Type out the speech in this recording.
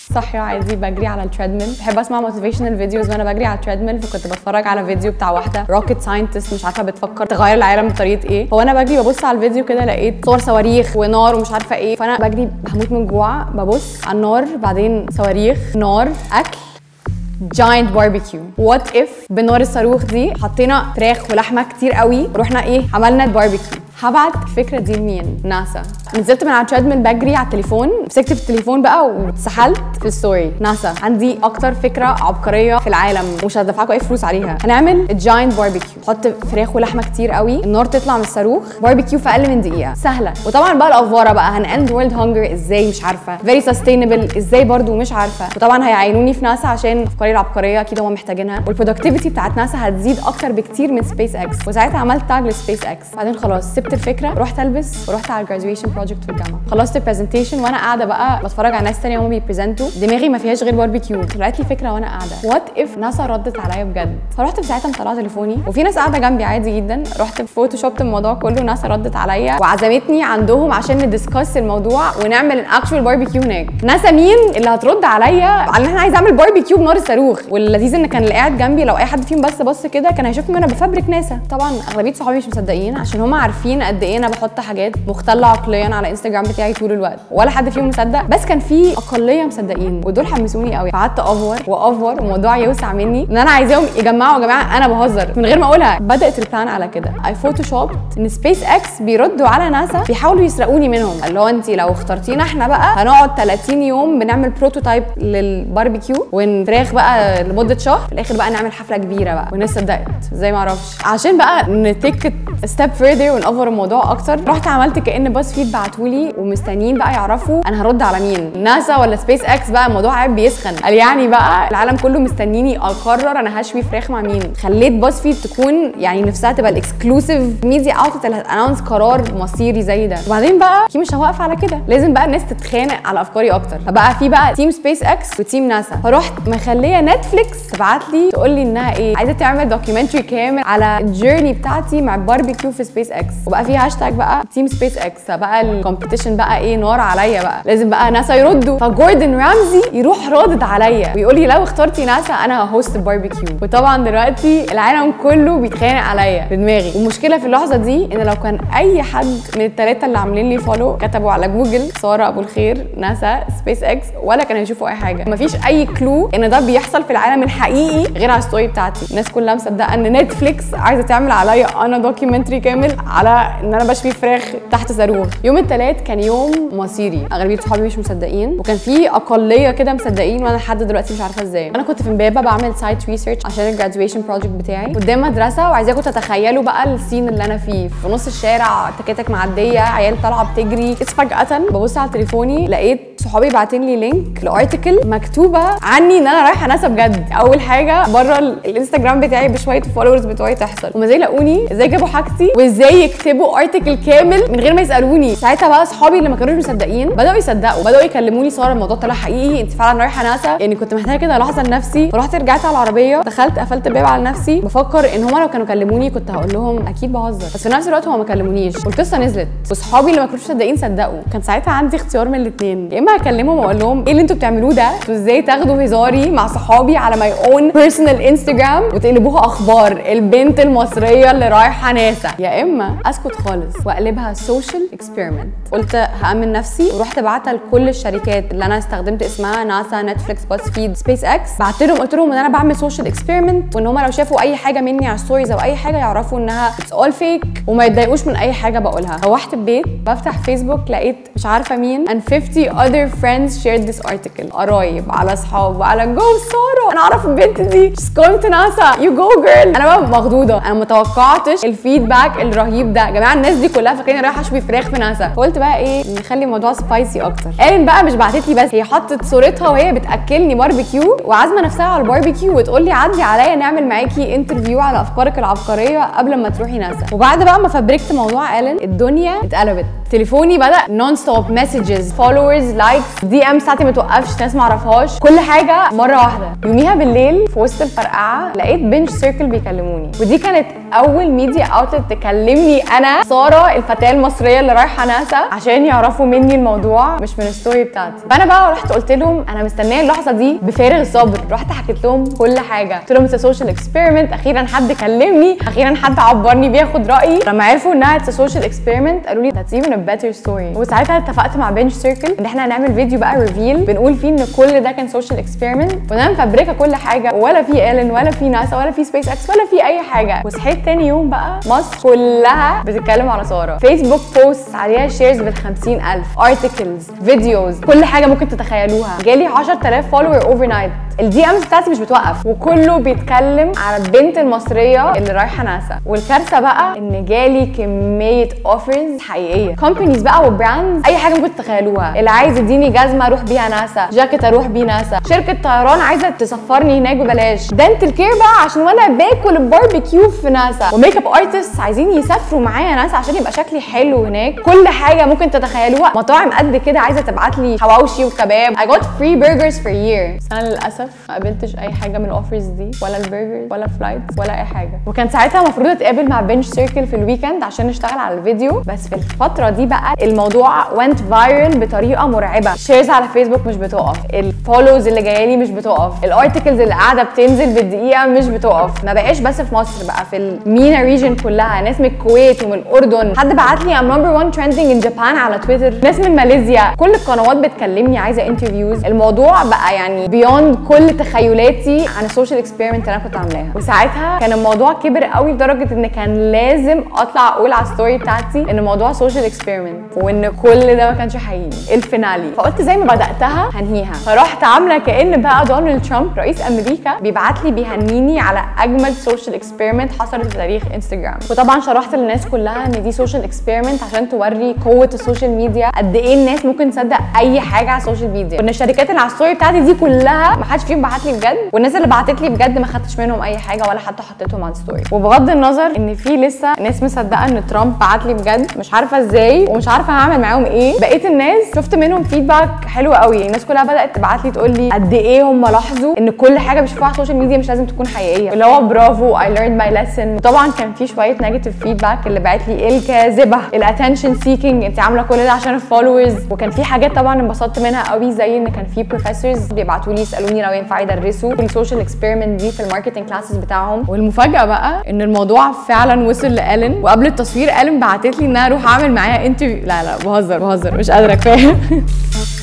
صاحيه عادي بجري على التريدميل بحب اسمع موتيفيشنال فيديوز وانا بجري على التريدميل فكنت بتفرج على فيديو بتاع واحده روكيت ساينتست مش عارفه بتفكر تغير العالم بطريقه ايه هو انا بجري ببص على الفيديو كده لقيت صور صواريخ ونار ومش عارفه ايه فانا بجري هموت من جوع ببص على النار بعدين صواريخ نار اكل جاينت باربيكيو وات اف بنار الصاروخ دي حطينا فراخ ولحمه كتير قوي ورحنا ايه عملنا باربيكيو هبعت الفكره دي لمين ناسا نزلت من على التريدميل بجري على التليفون مسكت في التليفون بقى واتسحلت في الستوري ناسا عندي اكتر فكره عبقريه في العالم ومش هدفعكم اي فلوس عليها هنعمل جاينت باربيكيو نحط فراخ ولحمه كتير قوي النار تطلع من الصاروخ باربيكيو في اقل من دقيقه سهله وطبعا بقى الافواره بقى هنأند وورلد هانجر ازاي مش عارفه فيري سستينبل ازاي برضو مش عارفه وطبعا هيعينوني في ناسا عشان افكاري العبقريه اكيد هم محتاجينها والبرودكتيفيتي بتاعت ناسا هتزيد اكتر بكتير من سبيس اكس وساعتها عملت تاج لسبيس اكس بعدين خلاص سبت الفكره رحت البس ورحت على الجراديويشن بروجكت في الجامعه خلصت البرزنتيشن وانا قاعده بقى بتفرج على ناس تانية هم بيبريزنتوا دماغي ما فيهاش غير باربيكيو طلعت لي فكره وانا قاعده وات اف ناسا ردت عليا بجد فرحت في ساعتها مطلعه تليفوني وفي ناس قاعده جنبي عادي جدا رحت فوتوشوبت الموضوع كله ناسا ردت عليا وعزمتني عندهم عشان ندسكس الموضوع ونعمل اكشوال باربيكيو هناك ناسا مين اللي هترد عليا على ان انا عايزه اعمل باربيكيو بنار الصاروخ واللذيذ ان كان اللي قاعد جنبي لو اي حد فيهم بس بص كده كان هيشوفني وانا بفبرك ناسا طبعا اغلبيه صحابي مش مصدقين عشان هم عارفين قد ايه انا بحط حاجات مختله عقليا على انستجرام بتاعي طول الوقت ولا حد فيهم مصدق بس كان في اقليه مصدقين ودول حمسوني قوي فقعدت افور وافور والموضوع يوسع مني ان انا عايزاهم يجمعوا يا جماعه انا بهزر من غير ما اقولها بدات البلان على كده اي فوتوشوب ان سبيس اكس بيردوا على ناسا بيحاولوا يسرقوني منهم اللي هو انت لو اخترتينا احنا بقى هنقعد 30 يوم بنعمل بروتوتايب للباربيكيو ونفراخ بقى لمده شهر في الاخر بقى نعمل حفله كبيره بقى والناس صدقت ازاي ما اعرفش عشان بقى نتيك ستيب فيردر ونأفور الموضوع اكتر رحت عملت كان باز فيد بعتولي ومستنيين بقى يعرفوا انا هرد على مين ناسا ولا سبيس اكس بقى الموضوع عيب بيسخن قال يعني بقى العالم كله مستنيني اقرر انا هشوي فراخ مع مين خليت باز فيد تكون يعني نفسها تبقى الاكسكلوسيف ميديا اوتلت اللي هتانونس قرار مصيري زي ده وبعدين بقى في مش هوقف على كده لازم بقى الناس تتخانق على افكاري اكتر فبقى في بقى تيم سبيس اكس وتيم ناسا فرحت مخليه نتفليكس تبعت لي تقول لي انها ايه عايزه تعمل دوكيومنتري كامل على الجيرني بتاعتي مع باربيكيو في سبيس اكس وبقى في هاشتاج بقى تيم سبيس اكس فبقى الكومبيتيشن بقى ايه نار عليا بقى لازم بقى ناسا يردوا فجوردن رامزي يروح رادد عليا ويقول لي لو اخترتي ناسا انا ههوست باربيكيو وطبعا دلوقتي العالم كله بيتخانق عليا في دماغي والمشكله في اللحظه دي ان لو كان اي حد من الثلاثه اللي عاملين لي فولو كتبوا على جوجل ساره ابو الخير ناسا سبيس اكس ولا كانوا هيشوفوا اي حاجه مفيش اي كلو ان ده بيحصل في العالم الحقيقي غير على الستوري بتاعتي الناس كلها مصدقه ان نتفليكس عايزه تعمل عليا انا دوكيومنتري كامل على ان انا بشوي فراخ تحت صاروخ يوم الثلاث كان يوم مصيري اغلبيه صحابي مش مصدقين وكان في اقليه كده مصدقين وانا لحد دلوقتي مش عارفه ازاي انا كنت في امبابه بعمل سايت ريسيرش عشان الجراديويشن بروجكت بتاعي قدام مدرسه وعايزاكم تتخيلوا بقى السين اللي انا فيه في نص الشارع تكاتك معديه عيال طالعه بتجري بس فجاه ببص على تليفوني لقيت صحابي باعتين لي لينك لارتكل مكتوبه عني ان انا رايحه ناسا بجد اول حاجه بره الانستجرام بتاعي بشويه فولورز بتوعي تحصل هما ازاي لاقوني ازاي جابوا حاجتي وازاي يكتبوا ارتكل كامل من غير ما يسالوني ساعتها بقى صحابي اللي ما كانوش مصدقين بداوا يصدقوا بداوا يكلموني ساره الموضوع طلع حقيقي انت فعلا رايحه ناسا يعني كنت محتاجه كده لحظه لنفسي فرحت رجعت على العربيه دخلت قفلت الباب على نفسي بفكر ان هما لو كانوا كلموني كنت هقول لهم اكيد بهزر بس في نفس الوقت هما ما كلمونيش والقصه نزلت وصحابي اللي ما كانوش مصدقين صدقوا كان ساعتها عندي اختيار من الاثنين يا اما هكلمهم واقول لهم ايه اللي انتوا بتعملوه ده انتوا ازاي تاخدوا هزاري مع صحابي على ماي اون بيرسونال انستجرام وتقلبوها اخبار البنت المصريه اللي رايحه ناسا يا اما اسكت خالص واقلبها سوشيال اكسبيرمنت قلت هامن نفسي ورحت بعتها لكل الشركات اللي انا استخدمت اسمها ناسا نتفليكس باز فيد سبيس اكس بعت لهم قلت لهم ان انا بعمل سوشيال اكسبيرمنت وان هم لو شافوا اي حاجه مني على ستوريز او اي حاجه يعرفوا انها اتس اول فيك وما يتضايقوش من اي حاجه بقولها روحت البيت بفتح فيسبوك لقيت مش عارفه مين and 50 other friends shared this article قرايب على اصحاب وعلى جو ساره انا اعرف البنت دي she's going to NASA you go girl انا بقى مخضوضه انا ما توقعتش الفيدباك الرهيب ده يا جماعه الناس دي كلها فاكرين رايحه اشوي فراخ في ناسا فقلت بقى ايه نخلي الموضوع سبايسي اكتر ايرين بقى مش بعتت لي بس هي حطت صورتها وهي بتاكلني باربيكيو وعازمه نفسها على الباربيكيو وتقول لي عدي عليا نعمل معاكي انترفيو على افكارك العبقريه قبل ما تروحي ناسا وبعد بقى ما فبركت موضوع ايلين الدنيا اتقلبت تليفوني بدا نون ستوب مسجز فولورز لايكس دي ام بتاعتي ما توقفش ناس ما اعرفهاش كل حاجه مره واحده يوميها بالليل في وسط الفرقعه لقيت بنش سيركل بيكلموني ودي كانت اول ميديا اوتلت تكلمني انا ساره الفتاه المصريه اللي رايحه ناسا عشان يعرفوا مني الموضوع مش من الستوري بتاعتي فانا بقى رحت قلت لهم انا مستنيه اللحظه دي بفارغ الصبر رحت حكيت لهم كل حاجه قلت لهم اتس سوشيال اكسبيرمنت اخيرا حد كلمني اخيرا حد عبرني بياخد رايي لما عرفوا انها اتس سوشيال اكسبيرمنت قالوا لي ذاتس ايفن ا بيتر ستوري وساعتها اتفقت مع بنش سيركل ان احنا هنعمل فيديو بقى ريفيل بنقول فيه ان كل ده كان سوشيال اكسبيرمنت وانا مفبركه كل حاجه ولا في ايلن ولا في ناسا ولا في سبيس اكس ولا في اي حاجه وصحيت تاني يوم بقى مصر كلها بتتكلم على ساره فيسبوك بوست عليها شيرز بال 50000 ارتكلز فيديوز كل حاجه ممكن تتخيلوها جالي 10000 فولور اوفر نايت الدي امز بتاعتي مش بتوقف وكله بيتكلم على البنت المصريه اللي رايحه ناسا والكارثه بقى ان جالي كميه اوفرز حقيقيه كومبانيز بقى وبراندز اي حاجه ممكن تتخيلوها اللي عايز يديني جزمه اروح بيها ناسا جاكيت اروح بيه ناسا شركه طيران عايزه تسفرني هناك ببلاش دنتل كير بقى عشان وانا باكل الباربيكيو في ناسا وميك اب ارتست عايزين يسافروا معايا ناسا عشان يبقى شكلي حلو هناك كل حاجه ممكن تتخيلوها مطاعم قد كده عايزه تبعت لي حواوشي وكباب I got free burgers for a year بس انا للاسف ما قابلتش اي حاجه من الاوفرز دي ولا البرجرز ولا الفلايت ولا اي حاجه وكان ساعتها المفروض اتقابل مع بنش سيركل في الويكند عشان نشتغل على الفيديو بس في الفتره دي بقى الموضوع went فايرل بطريقه مرعبه شيرز على فيسبوك مش بتقف الفولوز اللي جايه لي مش بتقف الارتكلز اللي قاعده بتنزل بالدقيقه مش بتقف ما بقاش بس في مصر بقى في المينا ريجن كلها ناس من الكويت ومن الاردن حد بعت لي ام نمبر 1 ترندنج ان جابان على تويتر ناس من ماليزيا كل القنوات بتكلمني عايزه انترفيوز الموضوع بقى يعني بيوند كل تخيلاتي عن السوشيال اكسبيرمنت اللي انا كنت عاملاها وساعتها كان الموضوع كبر قوي لدرجه ان كان لازم اطلع اقول على الستوري بتاعتي ان الموضوع سوشيال اكسبيرمنت وان كل ده ما كانش حقيقي الفينالي فقلت زي ما بداتها هنهيها فرحت عامله كان بقى دونالد ترامب رئيس امريكا بيبعت لي بيهنيني على اجمل سوشيال اكسبيرمنت حصلت في تاريخ انستجرام وطبعا شرحت للناس كلها ان دي سوشيال اكسبيرمنت عشان توري قوه السوشيال ميديا قد ايه الناس ممكن تصدق اي حاجه على السوشيال ميديا وان الشركات اللي على الستوري بتاعتي دي كلها ما حدش فيهم بعت لي بجد والناس اللي بعتت لي بجد ما خدتش منهم اي حاجه ولا حتى حطيتهم على الستوري وبغض النظر ان في لسه ناس مصدقه ان ترامب بعت لي بجد مش عارفه ازاي ومش عارفه هعمل معاهم ايه بقيت الناس شفت منهم فيدباك حلو قوي الناس كلها بدات تبعت لي تقول لي قد ايه هم لاحظوا ان كل حاجه بيشوفوها على السوشيال ميديا مش لازم تكون حقيقيه اللي هو برافو اي ليرند ماي ليسن وطبعا كان في شويه نيجاتيف فيدباك اللي بعت لي الكاذبه الاتنشن سيكينج انت عامله كل ده عشان الفولورز وكان في حاجات طبعا انبسطت منها قوي زي ان كان في بروفيسورز بيبعتوا لي يسالوني لو ينفع يدرسوا السوشيال اكسبيرمنت دي في الماركتنج كلاسز بتاعهم والمفاجاه بقى ان الموضوع فعلا وصل لالن وقبل التصوير الن بعتت لي ان انا اروح اعمل معاها انترفيو لا لا بهزر بهزر مش قادره كفايه